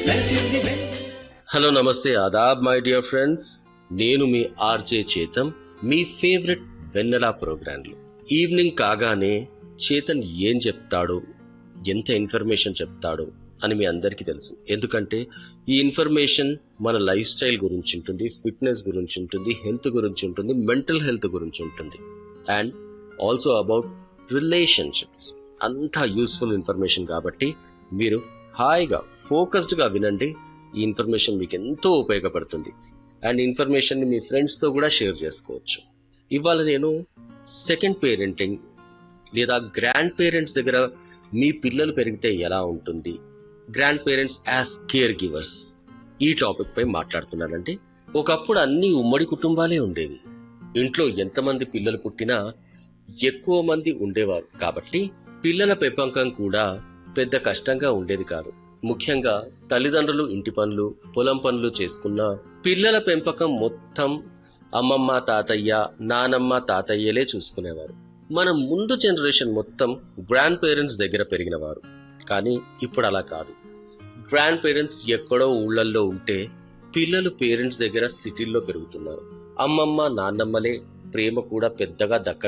మెరిసింది వెన్నెల హలో నమస్తే ఆదాబ్ my dear friends నేను మీ ఆర్జే చేతన్ మీ ఫేవరెట్ వెన్నెలా ప్రోగ్రాంలు ఈవినింగ్ కాగానే చేతన్ ఏం చెప్తాడో ఎంత ఇన్ఫర్మేషన్ చెప్తాడో అని మీ అందరికీ తెలుసు ఎందుకంటే ఈ ఇన్ఫర్మేషన్ మన లైఫ్ స్టైల్ గురించి ఉంటుంది ఫిట్నెస్ గురించి ఉంటుంది హెల్త్ గురించి ఉంటుంది మెంటల్ హెల్త్ గురించి ఉంటుంది అండ్ ఆల్సో అబౌట్ రిలేషన్షిప్స్ అంతా యూస్ఫుల్ ఇన్ఫర్మేషన్ కాబట్టి మీరు హాయిగా ఫోకస్డ్గా వినండి ఈ ఇన్ఫర్మేషన్ మీకు ఎంతో ఉపయోగపడుతుంది అండ్ ఇన్ఫర్మేషన్ని మీ ఫ్రెండ్స్తో కూడా షేర్ చేసుకోవచ్చు ఇవాళ నేను సెకండ్ పేరెంటింగ్ లేదా గ్రాండ్ పేరెంట్స్ దగ్గర మీ పిల్లలు పెరిగితే ఎలా ఉంటుంది grandparents as caregivers ఈ టాపిక్ పై మాట్లాడుతున్నానండి ఒకప్పుడు అన్ని ఉమ్మడి కుటుంబాలే ఉండేవి ఇంట్లో ఎంతమంది పిల్లలు పుట్టినా ఎక్కువ మంది ఉండేవారు కాబట్టి పిల్లల పెంపకం కూడా పెద్ద కష్టంగా ఉండేది కాదు ముఖ్యంగా తల్లిదండ్రులు ఇంటి పనులు పొలం పనులు చేసుకున్న పిల్లల పెంపకం మొత్తం అమ్మమ్మ తాతయ్య నానమ్మ తాతయ్యలే చూసుకునేవారు మన ముందు జనరేషన్ మొత్తం గ్రాండ్ పేరెంట్స్ దగ్గర పెరిగినవారు కానీ ఇప్పుడు అలా కాదు గ్రాండ్ పేరెంట్స్ ఎక్కడో ఊళ్ళల్లో ఉంటే పిల్లలు పేరెంట్స్ దగ్గర సిటీల్లో పెరుగుతున్నారు అమ్మమ్మ నాన్నమ్మలే ప్రేమ కూడా పెద్దగా దక్క